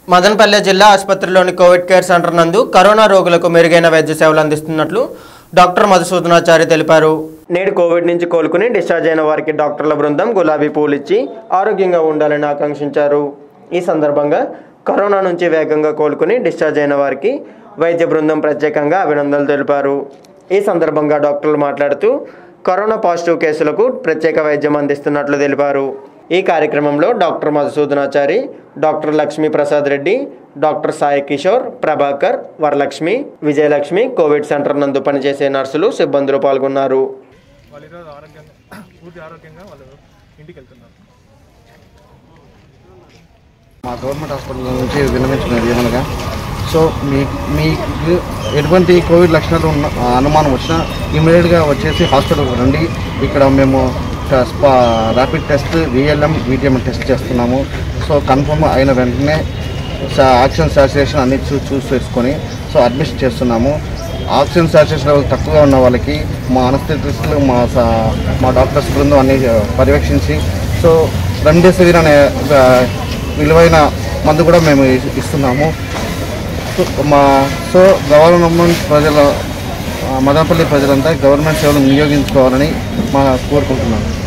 మదనపల్లె జిల్లా ఆసుపత్రిలోని Covid care centre నందు కరోనా రోగులకు మెరుగైన వైద్య సేవలు అందిస్తున్నట్లు డాక్టర్ మధుసూదనాచారి తెలిపారు నేడు కోవిడ్ నుంచి కోలుకుని డిశ్చార్జ్ అయిన వారికి డాక్టర్ల బృందం గులాబీ పూలు ఇచ్చి ఆరోగ్యంగా ఉండాలని ఆకాంక్షించారు ఈ సందర్భంగా కరోనా నుంచి వేగంగా కోలుకుని డిశ్చార్జ్ అయిన వారికి వైద్య బృందం ప్రత్యేకంగా అభినందనలు తెలిపారు ఈ సందర్భంగా డాక్టర్లు మాట్లాడుతూ కరోనా పాజిటివ్ కేసులకు ప్రత్యేక వైద్యం అందిస్తున్నట్లు తెలిపారు ఈ కార్యక్రమంలో doctor Madhusudanachari doctor Lakshmi Prasad Reddy doctor Sai Kishore Prabhakar Varalakshmi Vijayalakshmi Covid centre నందు పనిచేసే నర్సులు సిబ్బందులు పాల్గొన్నారు వాళ్ళు ఈరోజు ఆరోగ్యంగా పూర్తి ఆరోగ్యంగా వాళ్ళు ఇంటికి వెళ్తున్నారు మా గవర్నమెంట్ హాస్పిటల్ నుంచి విన్నవించుకున్నది ఏమనగా సో మీ మీకు ఎటువంటి కోవిడ్ లక్షణాలు ఉన్న అనుమానం వచ్చినా ఇమీడియట్గా వచ్చేసి హాస్పిటల్కి రండి ఇక్కడ మేము rapid test VLM VTM test చేస్తున్నాము సో కన్ఫర్మ్ అయిన వెంటనే సా- ఆక్సిజన్ సాచురేషన్ అన్ని చూ చూస్ చేసుకొని సో అడ్మిషన్ చేస్తున్నాము ఆక్సిజన్ సాచురేషన్ లెవెల్ తక్కువగా ఉన్న వాళ్ళకి మా అనస్థితిస్టులు మా సా- మా డాక్టర్స్ బృందం అన్ని పర్యవేక్షించి సో రెమ్డెసివిర్ అనే ఆ, విలువైన మందు కూడా మేము ఇ- ఇస్తున్నాము సో మా సో గవర్నమెంట్ ప్రజల ఆ, మదనపల్లి ప్రజలంతా గవర్నమెంట్ సేవలు వినియోగించుకోవాలని మా కోరుకుంటున్నాను